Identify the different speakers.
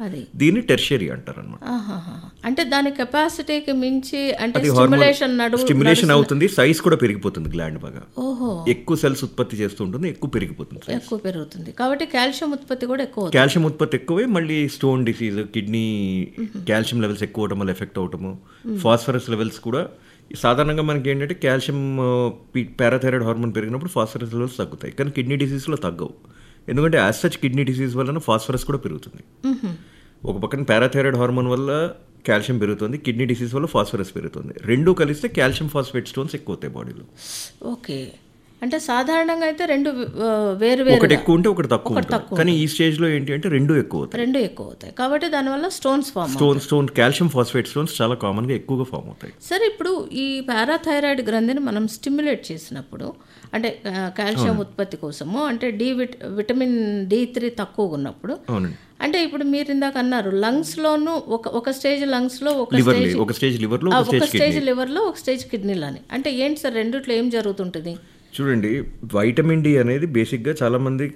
Speaker 1: అది
Speaker 2: దీన్ని టెర్షరీ అంటారు అనమాట
Speaker 1: ఆహాహా. అంటే దాని కెపాసిటీకి మించి అంటే స్టిమ్యులేషన్ నడువు
Speaker 2: స్టిమ్యులేషన్ అవుతుంది సైజ్ కూడా పెరిగిపోతుంది గ్లాండ్ బాగా
Speaker 1: ఓహో
Speaker 2: ఎక్కువ సెల్స్ ఉత్పత్తి చేస్తూ ఉంటుంది ఎక్కువ పెరిగిపోతుంది size.
Speaker 1: ఎక్కువ పెరుగుతుంది కాబట్టి కాల్షియం ఉత్పత్తి కూడా ఎక్కువ అవుతుంది.
Speaker 2: కాల్షియం ఉత్పత్తి ఎక్కువే మళ్ళీ stone disease kidney calcium levels ఎక్కువ అవడం వల్ల ఎఫెక్ట్ అవటము ఫాస్ఫరస్ లెవెల్స్ కూడా సాధారణంగా మనకి ఏంటంటే కాల్షియం పారాథైరాయిడ్ హార్మోన్ పెరిగినప్పుడు ఫాస్ఫరస్ లెవెల్స్ తగ్గుతాయి కానీ కిడ్నీ డిసీజ్లో తగ్గవు ఎందుకంటే యాజ్ సచ్ కిడ్నీ డిసీజ్ వలన ఫాస్ఫరస్ కూడా పెరుగుతుంది
Speaker 1: మ్హూ.
Speaker 2: ఒక పక్కన పారాథైరాయిడ్ హార్మోన్ వల్ల కాల్షియం పెరుగుతుంది కిడ్నీ డిసీజ్ వల్ల ఫాస్ఫరస్ పెరుగుతుంది రెండు కలిస్తే కాల్షియం ఫాస్ఫేట్ స్టోన్స్ ఎక్కువ అవుతాయి బాడీలో
Speaker 1: ఓకే అంటే సాధారణంగా అయితే రెండు ఆ, వేరు వేరు
Speaker 2: ఒకటి ఎక్కువ ఉంటే ఒకటి తక్కువ ఉంటుంది కానీ ఈ స్టేజ్లో ఏంటి అంటే రెండు ఎక్కువ అవుతాయి
Speaker 1: రెండు ఎక్కువ అవుతాయి కాబట్టి దానివల్ల stones form
Speaker 2: stone stone calcium phosphate stones చాలా కామన్గా ఎక్కువగా ఫామ్ అవుతాయి
Speaker 1: సరే ఇప్పుడు ఈ పారాథైరాయిడ్ గ్రంథిని మనం స్టిమ్యులేట్ చేసినప్పుడు అంటే ఆ, కాల్షియం ఉత్పత్తి కోసము అంటే D vit vitamin D three తక్కువగా ఉన్నప్పుడు
Speaker 2: అవునండి
Speaker 1: అంటే ఇప్పుడు మీరు ఇందాక అన్నారు లంగ్స్ లోను ఒక ఒక స్టేజ్ లంగ్స్ లో ఒక
Speaker 2: లివర్
Speaker 1: స్టేజ్
Speaker 2: ఒక స్టేజ్ లివర్లో
Speaker 1: ఆ,
Speaker 2: ఒక
Speaker 1: ఒక
Speaker 2: స్టేజ్
Speaker 1: స్టేజ్ లివర్ లో ఒక స్టేజ్ కిడ్నీలో అని అంటే ఏంటి సార్ రెండిట్లో ఏం జరుగుతుంటుంది
Speaker 2: చూడండి వైటమిన్ డి అనేది బేసిక్గా చాలా మంది